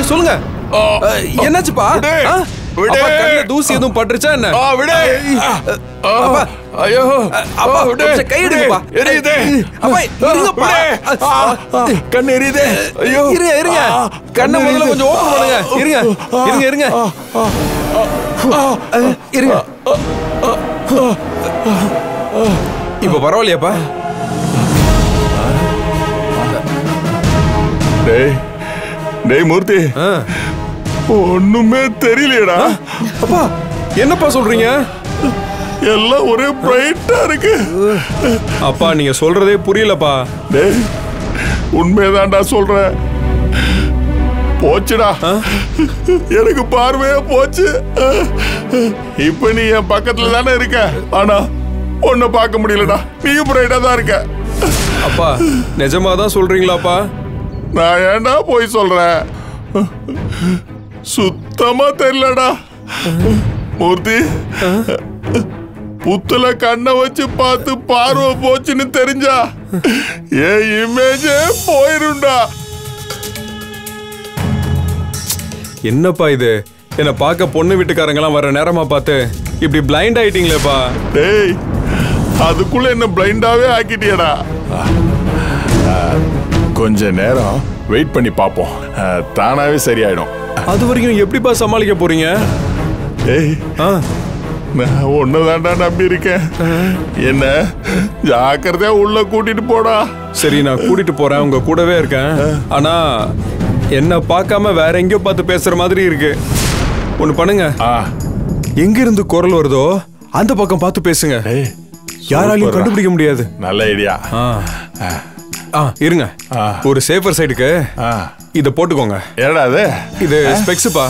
சொல்லுங்க ஆ, அஹ், என்னாச்சுப்பா விடு, ஆ? விடு. அப்பா, கண்ணுல தூசி எதுவும் பட்டுருச்சா என்ன ஆ, விடு. ஆ, அப்பா. ஐயோ அப்பா, ஆ, விடு, கொஞ்சம் கை விடு. எடுங்கப்பா. எரியுதே அப்பா, இருங்கப்பா. விடு. ஆ, ஆ, கண் எரியுதே ஐயோ இருங்க இருங்க ஆ, கண்ணை முதல்ல எரியுது. கொஞ்சம் ஓப்பன் பண்ணுங்க இருங்க இருங்க இருங்க அஹ், இருங்க இப்ப பரவாயில்லையாப்பா டேய் டேய் மூர்த்தி ஆ. ஒண்ணுமே தெரியலையடா அப்பா என்னப்பா சொல்றீங்க எல்லாம் ஒரே பிரைட்டா இருக்கு அப்பா நீங்க சொல்றதே புரியலப்பா டேய் உண்மைதான்டா சொல்றேன் போச்சுடா எனக்கு பார்வையே போச்சு இப்ப நீ என் பக்கத்துல தானே இருக்க ஆனா உன்னை பார்க்க முடியலடா நீயும் பிரைட்டா தான் இருக்க அப்பா நிஜமா தான் சொல்றீங்களாப்பா நான் ஏன்டா போய் சொல்றேன் சுத்தமா தெரியலடா மூர்த்தி புத்துல கண்ணை வச்சு பார்த்து பார்வை போச்சுன்னு தெரிஞ்சா என் இமேஜே போயிரும்டா என்னப்பா இது என்ன பார்க்க பொண்ணு வீட்டுக்காரங்கலாம் வர நேரமா பார்த்து இப்படி பிளைண்ட் ஆயிட்டீங்களேப்பா டேய் அதுக்குள்ள என்ன பிளைண்டாவே ஆக்கிட்டியடா கொஞ்ச நேரம் வெயிட் பண்ணி பார்ப்போம் அஹ், தானாவே சரியாயிடும் அது வரைக்கும் எப்படிப்பா சமாளிக்க போறீங்க டேய் ஆ நான் ஒண்ணுதான்டா நம்பி இருக்கேன் என்ன ஜாக்கிரதையா உள்ள கூட்டிட்டு போடா சரி நான் கூட்டிட்டு போறேன் உங்க கூடவே இருக்கேன் ஆனா என்ன பார்க்காம வேற எங்கேயோ பார்த்து பேசுற மாதிரி இருக்கு ஒண்ணு பண்ணுங்க ஆ எங்க இருந்து குரல் வருதோ அந்த பக்கம் பார்த்து பேசுங்க டேய் யாராலையும் சூப்பர்ரா. கண்டுபிடிக்க முடியாது நல்ல ஐடியா ஆ ஆ இருங்க ஆ. ஒரு சேஃபர் சைடுக்கு ஆ இத போட்டுக்கோங்க ஏடா அது இது ஸ்பெக்ஸ்ப்பா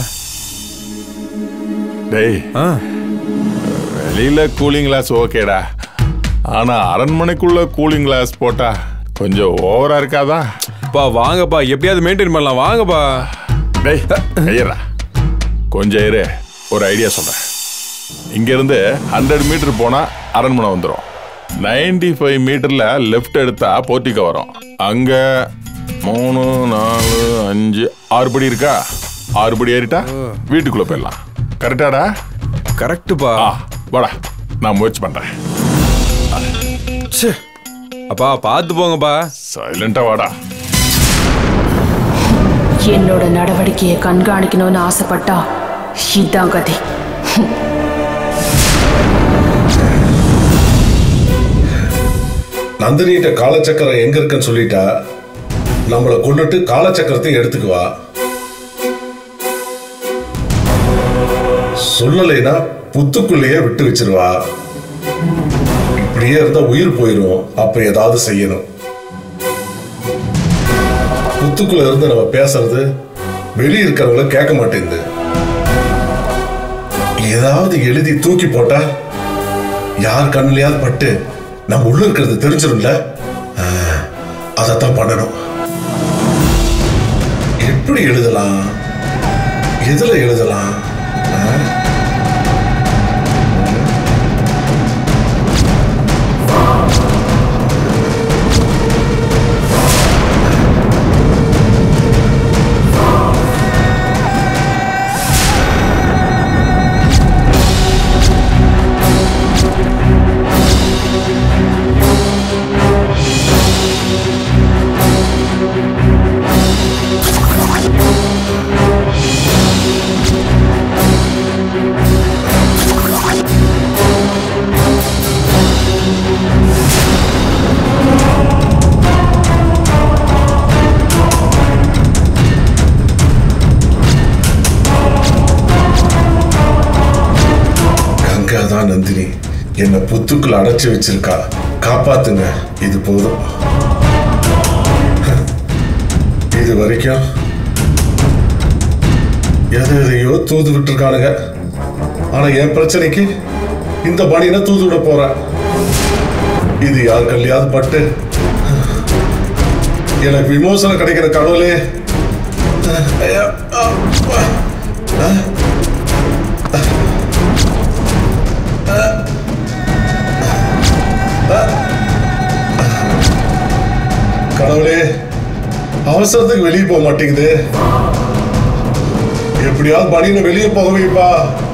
டேய் ஆ வெளியில கூலிங் கிளாஸ் ஓகேடா ஆனா அரண்மனைக்குள்ள கூலிங் கிளாஸ் போட்டா கொஞ்சம் ஓவரா இருக்காதா பா வாங்கப்பா எப்படியாவது மெயின்டைன் பண்ணலாம் வாங்கப்பா டேய் ஐயரா கொஞ்சம் இரு ஒரு ஐடியா சொல்றேன் இங்க இருந்து ஹண்ட்ரட் மீட்டர் போனா அரண்மனை வந்துடும் 95 ஃபைவ் மீட்டர்ல லெஃப்ட் எடுத்தா போர்ட்டிக்கோ வரும் அங்க மூணு நாலு அஞ்சு ஆறு படி இருக்கா ஆறு படி ஏறிட்டா வீட்டுக்குள்ள போயிடலாம் கரெக்டாடா கரெக்ட்டுப்பா ஆ வாடா நான் முயற்சி பண்றேன் ச்சே. அப்பா பார்த்து போங்கப்பா சைலண்டா வாடா என்னோட நடவடிக்கையை கண்காணிக்கணும்னு ஆசைப்பட்டா இதான் கதி நந்தினிட்ட காலச்சக்கரம் எங்க இருக்குன்னு சொல்லிட்டா நம்மளை கொண்டுட்டு காலச்சக்கரத்தையும் எடுத்துக்குவா சொல்லலைன்னா புத்துக்குள்ளேயே விட்டு வச்சிருவா இப்படியே இருந்தா உயிர் போயிடும் அப்ப ஏதாவது செய்யணும் புத்துக்குள்ள இருந்து நம்ம பேசுறது வெளியே இருக்கிறவங்கள கேட்க மாட்டேங்குது ஏதாவது எழுதி தூக்கி போட்டா யார் கண்ணிலையாவது பட்டு நம்ம உள்ள இருக்கிறது தெரிஞ்சிடும்ல ஆஹ், அதைத்தான் பண்ணணும் எப்படி எழுதலாம் எதுல எழுதலாம் ஆஹ்? கங்கா தான் நந்தினி என்னை புத்துக்குள்ள அடைச்சு வச்சிருக்கா காப்பாத்துங்க இது போதும் இது வரைக்கும் எது எதையோ தூது விட்டுருக்கானுங்க ஆனா என் பிரச்சனைக்கு இந்த பணியில தூது விட போறேன் இது யார் கல்யாவது பட்டு எனக்கு விமோசனம் கிடைக்கிற கடவுளே ஐயா, அப்பா. கடவுளே அவசரத்துக்கு வெளியே போக மாட்டேங்குது எப்படியாவது பனியனை வெளியே போக வைப்பா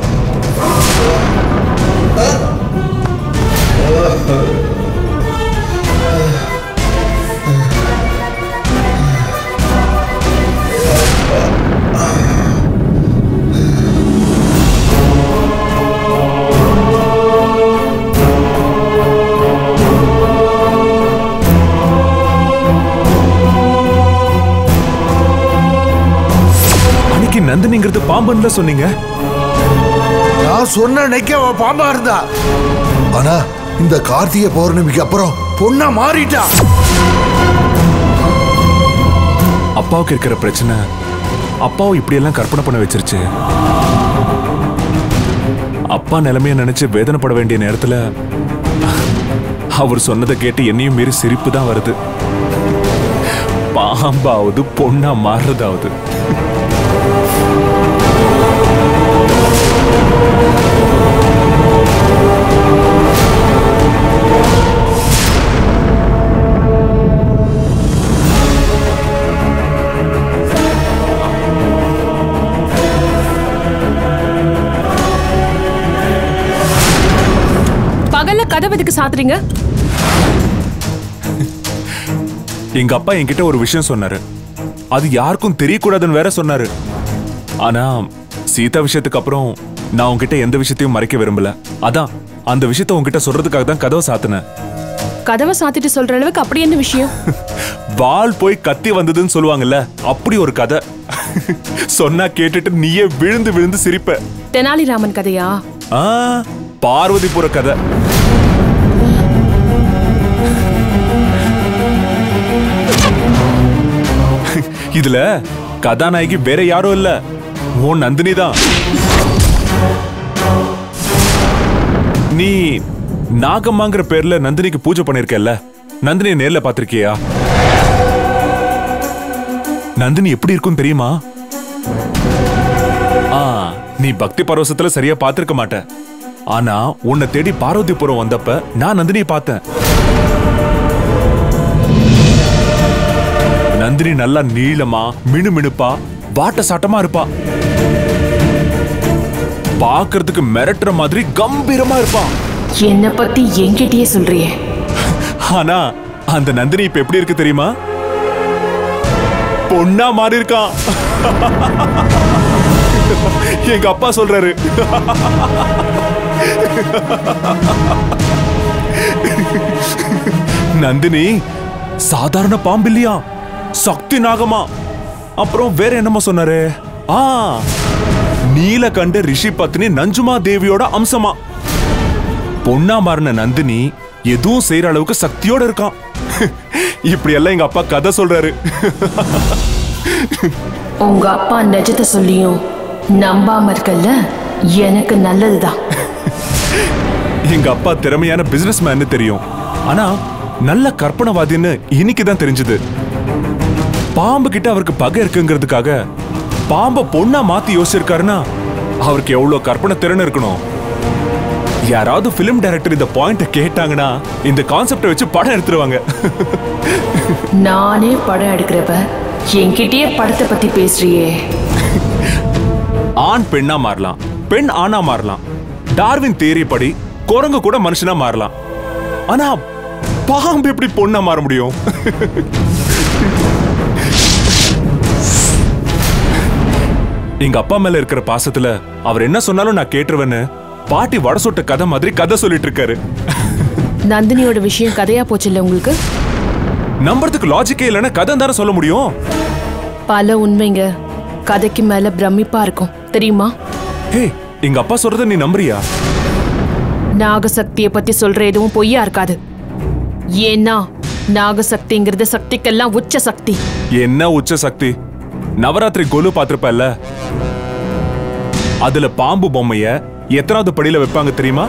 அன்னைக்கு நந்தினிங்கிறது பாம்புன்னு சொன்னீங்க நான் சொன்ன அன்னைக்கு அவ பாம்பா இருந்தா ஆனா இந்த கார்த்திகை பௌர்ணமிக்கு அப்புறம் பொண்ணா மாறிட்டா அப்பாவுக்கு இருக்கிற பிரச்சனை அப்பாவும் இப்படியெல்லாம் கற்பனை பண்ண வச்சிருச்சு அப்பா நிலைமைய நினைச்சு வேதனைப்பட வேண்டிய நேரத்துல அவர் சொன்னதை கேட்டு என்னையும் மீறி சிரிப்பு தான் வருது பாம்பாவது பொண்ணா மாறுறதாவது பகல்ல கதவு எதுக்கு சாத்துறீங்க எங்க அப்பா என்கிட்ட ஒரு விஷயம் சொன்னாரு அது யாருக்கும் தெரியக்கூடாதுன்னு வேற சொன்னாரு ஆனா சீதா விஷயத்துக்கு அப்புறம் நான் உன்கிட்ட எந்த விஷயத்தையும் மறைக்க விரும்பல அதான் அந்த விஷயத்த உன்கிட்ட சொல்றதுக்காக தான் கதவை சாத்தினேன் கதவை சாத்திட்டு சொல்ற அளவுக்கு அப்படி என்ன விஷயம் வால் போய் கத்தி வந்ததுன்னு சொல்லுவாங்கல்ல அப்படி ஒரு கதை சொன்னா கேட்டுட்டு நீயே விழுந்து விழுந்து சிரிப்ப தெனாலிராமன் கதையா ஆ பார்வதிபுர கதை இதுல கதாநாயகி வேற யாரும் இல்ல உன் நந்தினி தான் நீ நாகம்மாங்கிற பேர்ல நந்தினிக்கு பூஜை பண்ணிருக்கல்ல நந்தினியை நேர்ல பாத்திருக்கியா நந்தினி எப்படி இருக்கும் தெரியுமா ஆ நீ பக்தி பரவசத்துல சரியா பார்த்திருக்க மாட்ட ஆனா உன்னை தேடி பார்வதிபுரம் வந்தப்ப நான் நந்தினியை பார்த்தேன் நந்தினி நல்லா நீளமா மினுமினுப்பா வாட்ட சாட்டமா இருப்பா பார்க்கிறதுக்கு மிரட்டுற மாதிரி கம்பீரமா இருப்பா என்ன பத்தி என்கிட்டயே சொல்றியே ஆனா அந்த நந்தினி இப்ப எப்படி இருக்கு தெரியுமா பொண்ணா மாறி இருக்கான் எங்க அப்பா சொல்றாரு நந்தினி சாதாரண பாம்பு இல்லையா சக்தி நாகமா அப்புறம் வேற என்னமா சொன்னாரு ஆ நீலகண்ட ரிஷி பத்னி நஞ்சுமா தேவியோட அம்சமா பொண்ணா மாறின நந்தினி எதுவும் செய்யற அளவுக்கு சக்தியோட இருக்கான் இப்படி எல்லாம் எங்க அப்பா கதை சொல்றாரு உங்க அப்பா நிஜத்தை சொல்லியும் நம்பாம இருக்கல்ல எனக்கு நல்லதுதான் எங்க அப்பா திறமையான பிசினஸ் தெரியும் ஆனா நல்ல கற்பனவாதின்னு இன்னைக்கு தான் தெரிஞ்சது பாம்பு கிட்ட அவருக்கு பகை இருக்குங்கிறதுக்காக பாம்பை பொண்ணா மாத்தி யோசிச்சிருக்காருன்னா அவருக்கு எவ்வளவு கற்பனை திறன் இருக்கணும் யாராவது பிலிம் டைரக்டர் இந்த பாயிண்ட் கேட்டாங்கன்னா இந்த கான்செப்டை வச்சு படம் எடுத்துருவாங்க நானே படம் எடுக்கிறப்ப என்கிட்டயே படத்தை பத்தி பேசுறியே ஆண் பெண்ணா மாறலாம் பெண் ஆணா மாறலாம் டார்வின் தேரி படி குரங்கு கூட மனுஷனா மாறலாம் ஆனா பாம்பு எப்படி பொண்ணா மாற முடியும் எங்க அப்பா மேல இருக்கிற பாசத்துல அவர் என்ன சொன்னாலும் நான் கேட்டுருவேன்னு பாட்டி வட சுட்ட கதை மாதிரி கதை சொல்லிட்டு இருக்காரு நந்தினியோட விஷயம் கதையா போச்சுல்ல உங்களுக்கு நம்புறதுக்கு லாஜிக்கே இல்லைன்னா கதை தானே சொல்ல முடியும் பல உண்மைங்க கதைக்கு மேல பிரமிப்பா இருக்கும் தெரியுமா ஹே எங்க அப்பா சொல்றத நீ நம்புறியா நாகசக்தியை பத்தி சொல்ற எதுவும் பொய்யா இருக்காது ஏன்னா நாகசக்திங்கிறது சக்திக்கெல்லாம் உச்ச சக்தி என்ன உச்ச சக்தி நவராத்திரி கொலு பாத்திருப்பல்ல அதுல பாம்பு பொம்மைய எத்தனாவது படியில வைப்பாங்க தெரியுமா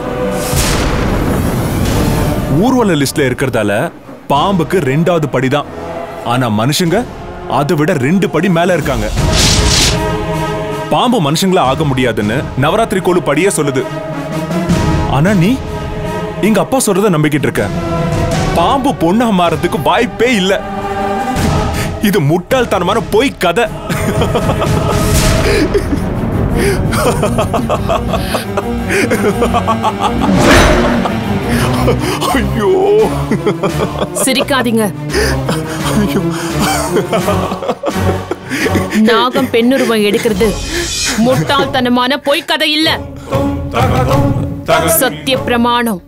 ஊர்வல லிஸ்ட்ல இருக்கிறதால பாம்புக்கு ரெண்டாவது படிதான் ஆனா மனுஷங்க அதை விட ரெண்டு படி மேல இருக்காங்க பாம்பு மனுஷங்கள ஆக முடியாதுன்னு நவராத்திரி கொலு படியே சொல்லுது ஆனா நீ எங்க அப்பா சொல்றத நம்பிக்கிட்டு இருக்க பாம்பு பொண்ணா மாறதுக்கு வாய்ப்பே இல்ல இது முட்டாள்தனமான பொய் கதை ஐயோ சிரிக்காதீங்க நாகம் பெண்ணுருவம் எடுக்கிறது முட்டாள்தனமான பொய்க்கதை இல்ல சத்திய பிரமாணம்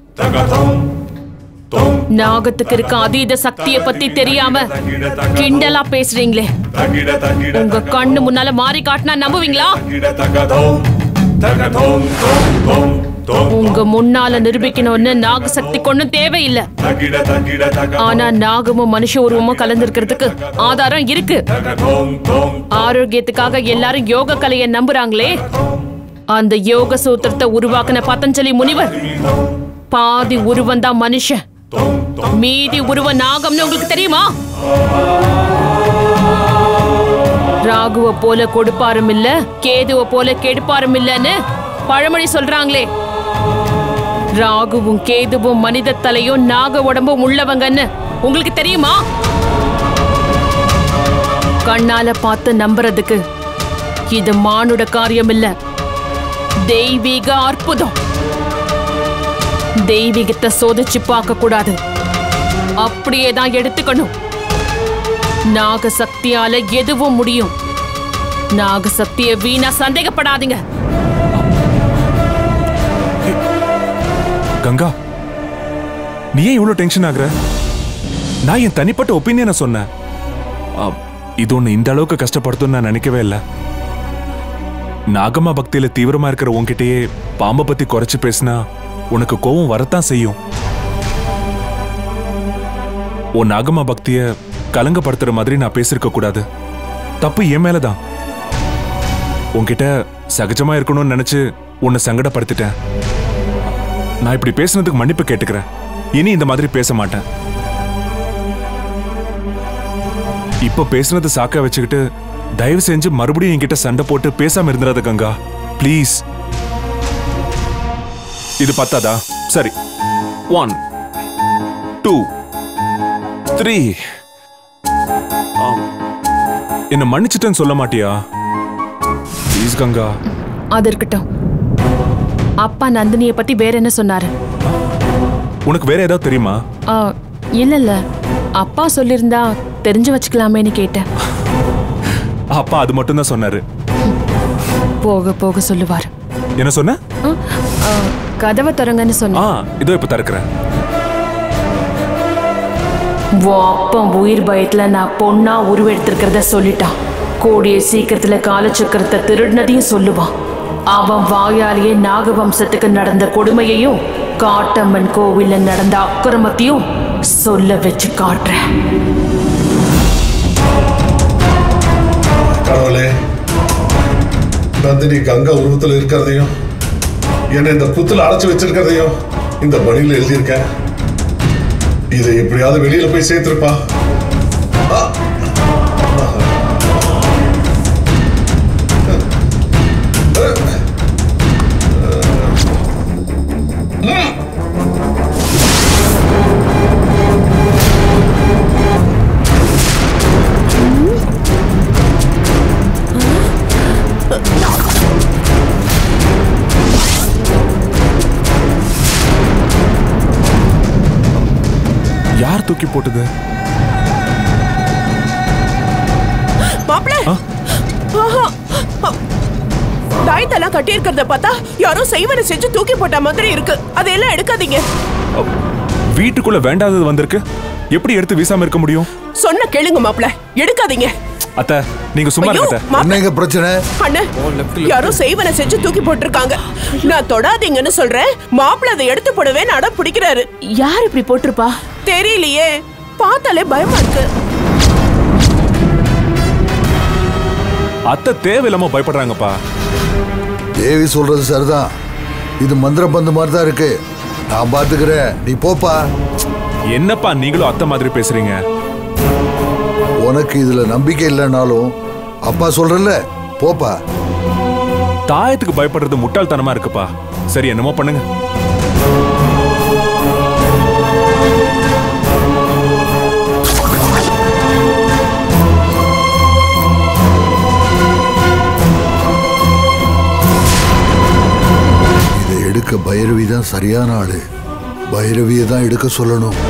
நாகத்துக்கு இருக்க அதீத சக்திய பத்தி தெரியாம கிண்டலா பேசுறீங்களே உங்க கண்ணு முன்னால மாறி காட்டினா நம்புவீங்களா உங்க முன்னால நிரூபிக்கணும்னு நாக சக்தி கொன்னும் தேவையில்லை ஆனா நாகமும் மனுஷ உருவமும் கலந்திருக்கிறதுக்கு ஆதாரம் இருக்கு ஆரோக்கியத்துக்காக எல்லாரும் யோக கலையை நம்புறாங்களே அந்த யோக சூத்திரத்தை உருவாக்குன பதஞ்சலி முனிவர் பாதி உருவம் தான் மனுஷன் மீதி உருவ நாகம்னு உங்களுக்கு தெரியுமா ராகுவ போல கொடுப்பாரும் இல்ல கேதுவ போல கெடுப்பாரும் இல்லன்னு பழமொழி சொல்றாங்களே ராகுவும் கேதுவும் மனித தலையும் நாக உடம்பும் உள்ளவங்கன்னு உங்களுக்கு தெரியுமா கண்ணால பார்த்து நம்புறதுக்கு இது மானுட காரியம் இல்ல தெய்வீக அற்புதம் தெய்வீகத்தை சோதிச்சு பார்க்க கூடாது அப்படியே தான் எடுத்துக்கணும் நாக சக்தியால எதுவும் முடியும் நாக சக்தியை வீணா சந்தேகப்படாதீங்க கங்கா நீ ஏன் இவ்வளவு டென்ஷன் ஆகுற நான் என் தனிப்பட்ட ஒப்பீனியனை சொன்னேன் ஆ, இது ஒண்ணு இந்த அளவுக்கு கஷ்டப்படுத்தும் நான் நினைக்கவே இல்லை நாகம்மா பக்தியில தீவிரமா இருக்கிற உன்கிட்டயே பாம்பை பத்தி குறைச்சு பேசினா உனக்கு கோவம் வரத்தான் செய்யும் உன் நாகம்மா பக்திய கலங்கப்படுத்துற மாதிரி நான் பேசிருக்க கூடாது தப்பு என் மேலதான் உன்கிட்ட சகஜமா இருக்கணும்னு நினைச்சு உன்னை சங்கடப்படுத்திட்டேன் நான் இப்படி பேசுனதுக்கு மன்னிப்பு கேட்டுக்கிறேன் இனி இந்த மாதிரி பேச மாட்டேன் இப்ப பேசுனது சாக்கா வச்சுக்கிட்டு தயவு செஞ்சு மறுபடியும் என்கிட்ட சண்டை போட்டு பேசாம இருந்துடாத கங்கா ப்ளீஸ் இது பத்தாதா சரி ஒன் டூ த்ரீ என்ன மன்னிச்சிட்டேன்னு சொல்ல மாட்டியா ப்ளீஸ் கங்கா அது இருக்கட்டும் அப்பா நந்தினிய பத்தி வேற என்ன சொன்னாரு உனக்கு வேற ஏதாவது தெரியுமா ஆ, இல்ல இல்ல அப்பா சொல்லியிருந்தா தெரிஞ்சு வச்சுக்கலாமேன்னு கேட்டேன் அப்பா அது மட்டும் தான் சொன்னாரு போக போக சொல்லுவார் என்ன சொன்ன ஆ, ஆ, கதவை திறங்கன்னு ஆ சொன்னேன் இதோ இப்ப திறக்கிறேன் உன் அப்பன் உயிர் பயத்துல நான் பொண்ணா உருவெடுத்திருக்கிறத சொல்லிட்டான் கூடிய சீக்கிரத்துல காலச்சக்கரத்தை திருடினதையும் சொல்லுவான் அவன் வாயாலேயே நாகவம்சத்துக்கு நடந்த கொடுமையையும் காட்டம்மன் கோவில்ல நடந்த அக்கிரமத்தையும் சொல்ல வச்சு காட்டுறேன் கடவுளே நந்தினி கங்கா உருவத்தில் இருக்கிறதையும் என்னை இந்த புத்துல அடைச்சு வச்சிருக்கிறதையும் இந்த பணியில எழுதியிருக்கேன் இதை எப்படியாவது வெளியில போய் சேர்த்திருப்பா ஆ! யார் தூக்கி போட்டது மாப்பிள தாயத்தெல்லாம் கட்டி இருக்கிறத பார்த்தா யாரோ செய்வனை செஞ்சு தூக்கி போட்ட மாதிரி இருக்கு அதையெல்லாம் எடுக்காதீங்க வீட்டுக்குள்ள வேண்டாதது வந்திருக்கு எப்படி எடுத்து வீசாம இருக்க முடியும் சொன்ன கேளுங்க மாப்பிள எடுக்காதீங்க அத்த நீங்க சும்மா ஐயோ இருக்க மாப்பிள என்னங்க பிரச்சனை அண்ணன் யாரோ செய்வனை செஞ்சு தூக்கி போட்டிருக்காங்க நான் தொடாதீங்கன்னு சொல்றேன் மாப்பிள அதை எடுத்து போடவே நட பிடிக்கிறாரு யார் இப்படி போட்டிருப்பா தெரியலையே பார்த்தாலே பயமா இருக்கு அத்தை தேவையில்லாம பயப்படுறாங்கப்பா தேவி சொல்றது சரிதான் இது மந்திர பந்து மாதிரி தான் இருக்கு நான் பாத்துக்கிறேன் நீ போப்பா என்னப்பா நீங்களும் அத்தை மாதிரி பேசுறீங்க உனக்கு இதுல நம்பிக்கை இல்லைனாலும் அப்பா சொல்றல போப்பா தாயத்துக்கு பயப்படுறது முட்டாள்தனமா இருக்குப்பா சரி என்னமோ பண்ணுங்க தான் சரியான ஆளு பைரவியை தான் எடுக்க சொல்லணும்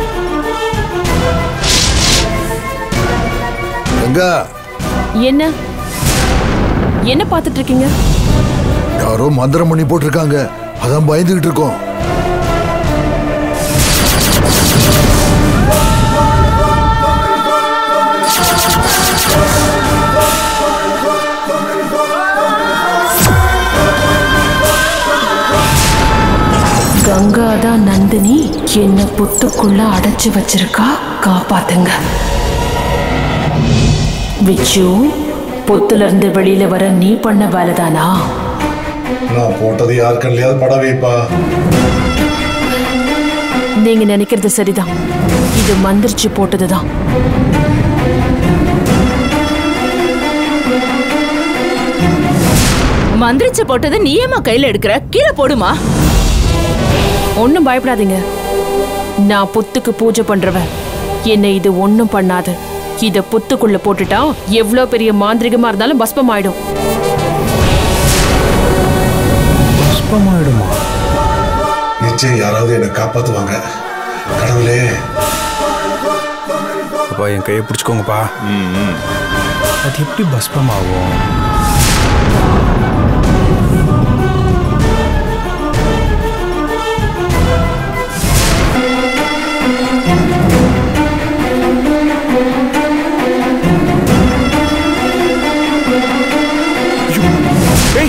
கங்கா என்ன என்ன பார்த்துட்டு இருக்கீங்க யாரோ மந்திரம் பண்ணி போட்டிருக்காங்க அதான் பயந்துகிட்டு இருக்கோம் கங்கா தான் நந்தினி என்ன புத்துக்குள்ள அடைச்சு வச்சிருக்கா காப்பாத்துங்க விச்சு புத்துல இருந்து வெளியில வர நீ பண்ண வேலைதானா நான் போட்டது யார் கண்ணிலையாவது பட வைப்பா நீங்க நினைக்கிறது சரிதான் இது மந்திரிச்சு போட்டதுதான் மந்திரிச்ச போட்டது நீயேமா கையில எடுக்கிற கீழே போடுமா ஒன்றும் பயப்படாதீங்க நான் புத்துக்கு பூஜை பண்றவன் என்னை இது ஒன்றும் பண்ணாது இத புத்துக்குள்ள போட்டுட்டா எவ்வளோ பெரிய மாந்திரிகமா இருந்தாலும் பஸ்பம் ஆயிடும் புஷ்பமாயிடுமா நிச்சயம் யாராவது என்னை காப்பாத்துவாங்க கடவுளே அப்பா என் கையை பிடிச்சிக்கோங்கப்பா அது எப்படி பஸ்பம் ஆகும் ஐயோ, ஏய்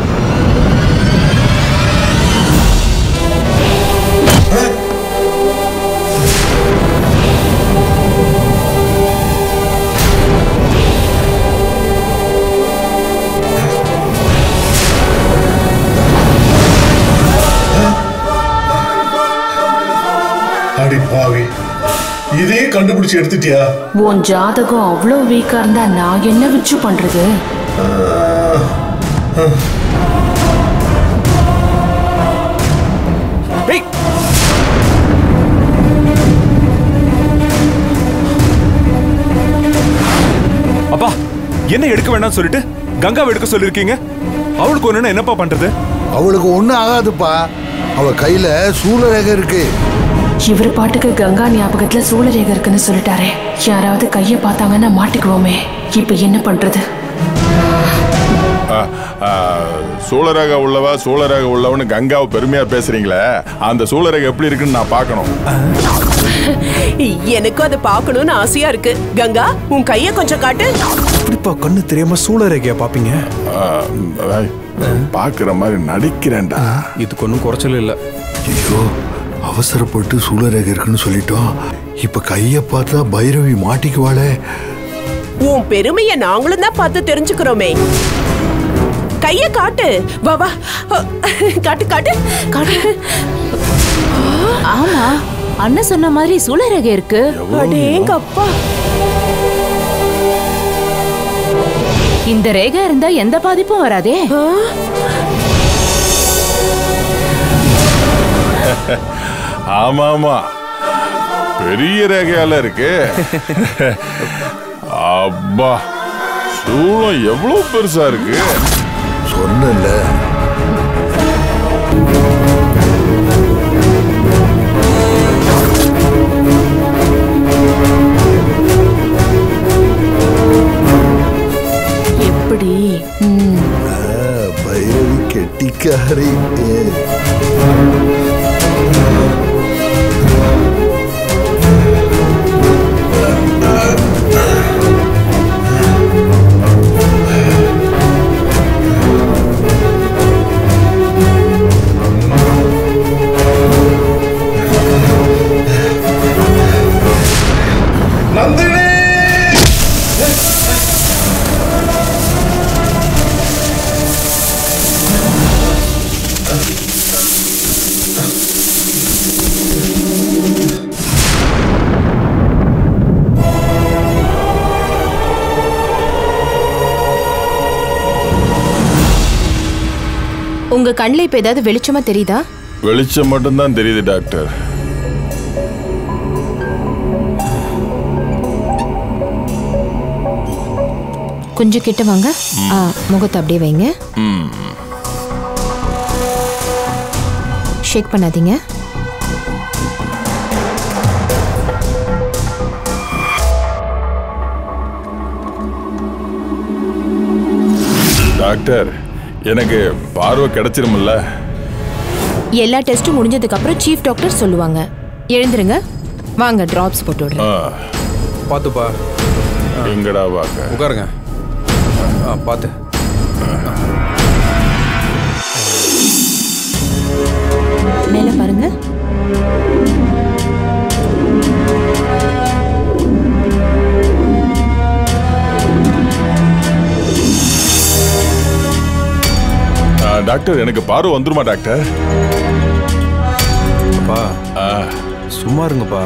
அடி பாவி இதே கண்டுபிடிச்சு எடுத்துட்டியா உன் ஜாதகம் அவ்வளோ வீக்கா இருந்தா நான் என்ன விச்சு பண்றது ஏய் அப்பா என்ன எடுக்க வேண்டாம்னு சொல்லிட்டு கங்காவை எடுக்க சொல்லிருக்கீங்க அவளுக்கு ஒண்ணுன்னா என்னப்பா பண்றது அவளுக்கு ஒண்ணும் ஆகாதுப்பா அவ கையில சூழரேகை இருக்கு இவர் பாட்டுக்கு கங்கா ஞாபகத்துல சூழரேகை இருக்குன்னு சொல்லிட்டாரே யாராவது கைய பார்த்தாங்கன்னா மாட்டிக்குவோமே இப்ப என்ன பண்றது சூழரக உள்ளவ சூழரக உள்ளவன்னு கங்காவை பெருமையா பேசுறீங்களே அந்த சூழரக எப்படி இருக்குன்னு நான் பார்க்கணும் எனக்கும் அதை பார்க்கணும்னு ஆசையா இருக்கு கங்கா உன் கைய கொஞ்சம் காட்டு இப்படிப்பா கண்ணு தெரியாம சூழரேகையா பாப்பீங்க ஆ, அதான், பார்க்கிற மாதிரி நடிக்கிறேன்டா இதுக்கு ஒன்றும் குறைச்சல் இல்லை ஐயோ அவசரப்பட்டு சூழரேகை இருக்குன்னு சொல்லிட்டோம் இப்ப கைய பார்த்தா பைரவி மாட்டிக்குவாளே உன் பெருமைய நாங்களும் தான் பார்த்து தெரிஞ்சுக்கிறோமே கைய காட்டு வா வா காட்டு காட்டு காட்டு ஆமா அண்ணன் சொன்ன மாதிரி சூழரகை இருக்கு அடேங்க அப்பா இந்த ரேகை இருந்தா எந்த பாதிப்பும் வராதே ஆமா ஆமா பெரிய ரேகையால இருக்கு அப்பா சூளம் எவ்வளவு பெருசா இருக்கு சொன்னல எப்படி ம், பைரவி கெட்டிக்காரி ஏ. நந்தினி உங்க கண்ணில் இப்ப ஏதாவது வெளிச்சமா தெரியுதா வெளிச்சம் மட்டும்தான் தெரியுது டாக்டர் கொஞ்சம் கிட்ட வாங்க ஆ, முகத்தை அப்படியே வைங்க ஷேக் பண்ணாதீங்க டாக்டர் எனக்கு பார்வை கிடைச்சிருமில்ல எல்லா டெஸ்ட்டும் முடிஞ்சதுக்கு அப்புறம் சீஃப் டாக்டர் சொல்லுவாங்க எழுந்துருங்க வாங்க டிராப்ஸ் போட்டு விடுறேன் ஆ, பார்த்துப்பா எங்கடா வாக்க உட்காருங்க ஆ பார்த்து மேல பாருங்க ஆ, டாக்டர் எனக்கு பார்வை வந்துருமா டாக்டர் அப்பா ஆ, சும்மா இருங்கப்பா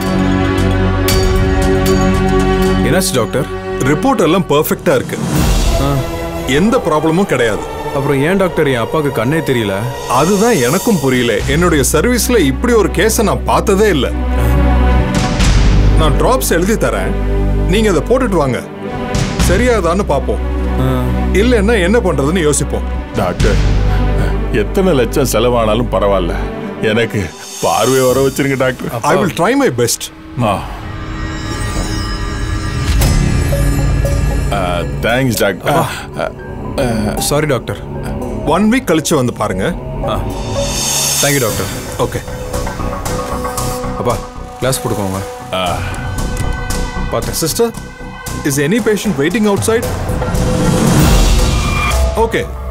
என்னாச்சு டாக்டர் ரிப்போர்ட் எல்லாம் பெர்ஃபெக்ட்டா இருக்கு எந்த ப்ராப்ளமும் கிடையாது அப்புறம் ஏன் டாக்டர் என் அப்பாவுக்கு கண்ணே தெரியல அதுதான் எனக்கும் புரியல என்னுடைய சர்வீஸ்ல இப்படி ஒரு கேஸை நான் பார்த்ததே இல்லை நான் டிராப்ஸ் எழுதி தரேன் நீங்க அதை போட்டுட்டு வாங்க சரியாதான்னு பார்ப்போம் இல்லைன்னா என்ன பண்றதுன்னு யோசிப்போம் டாக்டர் எத்தனை லட்சம் செலவானாலும் பரவாயில்ல எனக்கு பார்வை வர வச்சிருங்க doctor I will try my best thanks doctor sorry doctor one week கழிச்சு வந்து பாருங்க தேங்க்யூ டாக்டர் ஓகே அப்பா கிளாஸ் போட்டுக்கோங்க பார்த்தேன் sister is any patient waiting outside okay